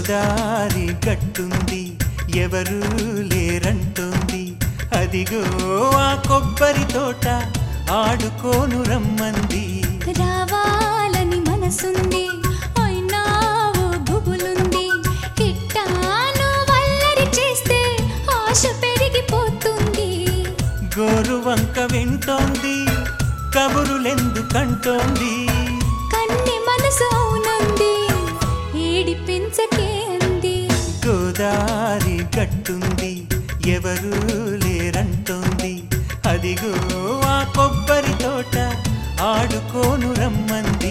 గోదారి గట్టుంది ఎవరు లేరంటోంది అదిగో ఆ కొబ్బరి తోట ఆడుకోను రమ్మంది రావాలని మనసుంది అయినా ఓ గుబులుంది కిట్టాను వల్లరి చేస్తే ఆశ పెరిగిపోతుంది గోరు వంక వింటోంది కబురులెందుకంటోంది కన్ని మనసు అవునంది ఏడి పెంచకే అంది గోదారి గట్టుంది ఎవరు లేరంటోంది అదిగో ఆ కొబ్బరి తోట ఆడుకోను రమ్మంది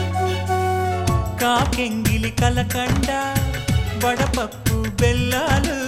కాకెంగిలి కలకండ వడపప్పు బెల్లాలు